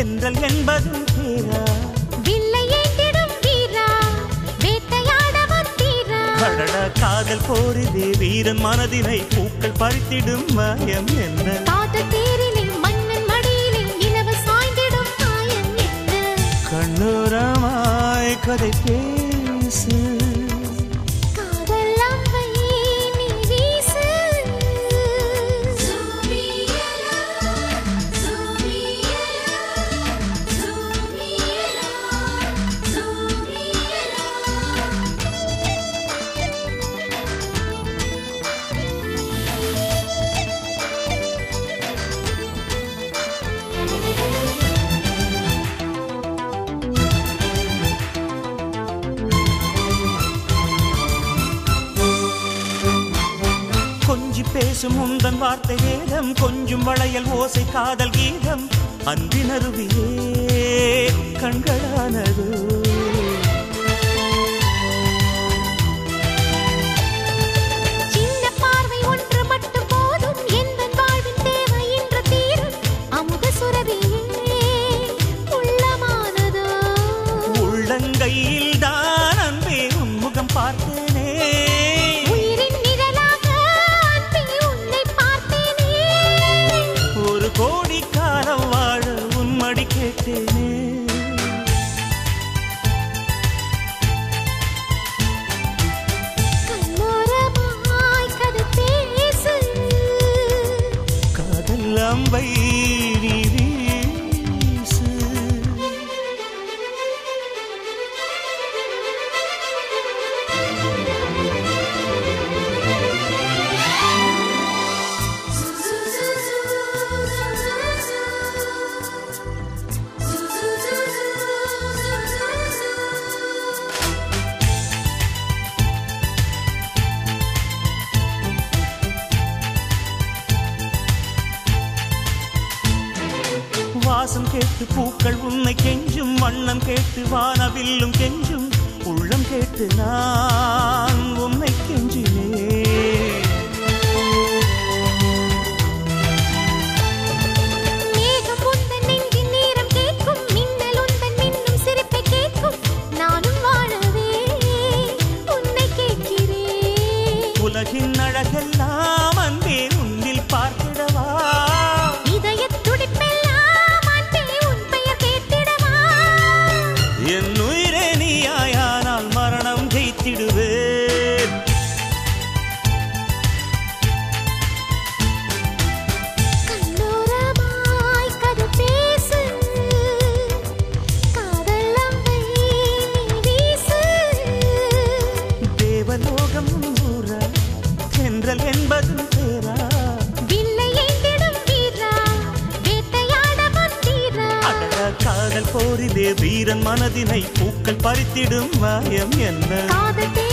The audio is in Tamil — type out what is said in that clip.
தென்றல் என்பதும் தேரா வில்லை ஏந்திடும் வீரா வேட்டையாட வந்தீரா அடடா காதல் போரிதே வீரன் மனதினை பூக்கள் பறித்திடும் மாயம் என்ன காதல் தேரிலே மன்னன் மடியிலே நிலவு சாய்ந்திடும் மாயம் என்ன கண்ணோரமாய் கதை பேசு காதல் அம்பை நீ வீசு கொஞ்சி பேசும் உந்தன் வார்த்தை வேதம் கொஞ்சம் வளையல் ஓசை காதல் கீதம் அன்பினருவியே கண்களானது சின்ன பார்வை ஒன்று மட்டும் போதும் எந்தன் வாழ்வின் தேவை இன்று தீரும் அமுத சுரபியே உள்ளமானதோ உள்ளங்கையில் தான் அன்பே உன்முகம் பார்த்தேனே உயிரின் நிழலாக அன்பே உன்னை பார்த்தேனே ஒரு கோடி காலம் வாழ உன்மடி கேட்டேனே கண்ணோரமாய் கதை பேசு காதல் அம்பை நீ வீசு வாசம் கேட்டு பூக்கள் உன்னை கெஞ்சும் வண்ணம் கேட்டு வானவில்லும் கெஞ்சும் உள்ளம் கேட்டு நான் உன்னை கெஞ்சினேன் மேகம் உந்தன் நெஞ்சின் நேரம் கேட்கும் மின்னல் உந்தன் மின்னும் சிரிப்பை கேட்கும் நானும் வாழவே உன்னை கேட்கிறேன் உலகின் அழகெல்லாம் அன்பே உன்னில் பார்த்திடவா இதயத் துடிப்பெல்லாம் அன்பே உன் பெயர் கேட்டிடவா என் உயிரே நீயாயானால் மரணம் ஜெயித்திடுவேன் கண்ணோரமாய் கதை பேசு காதல் அம்பை நீ வீசு தேவலோகம் ஊர தென்றல் என்பதும் தேரா வில்லை ஏந்திடும் வீரா வேட்டையாட வந்தீரா அடடா காதல் போரிலே வீரன் மனதினை பூக்கள் பறித்திடும் மாயம் என்ன காதல்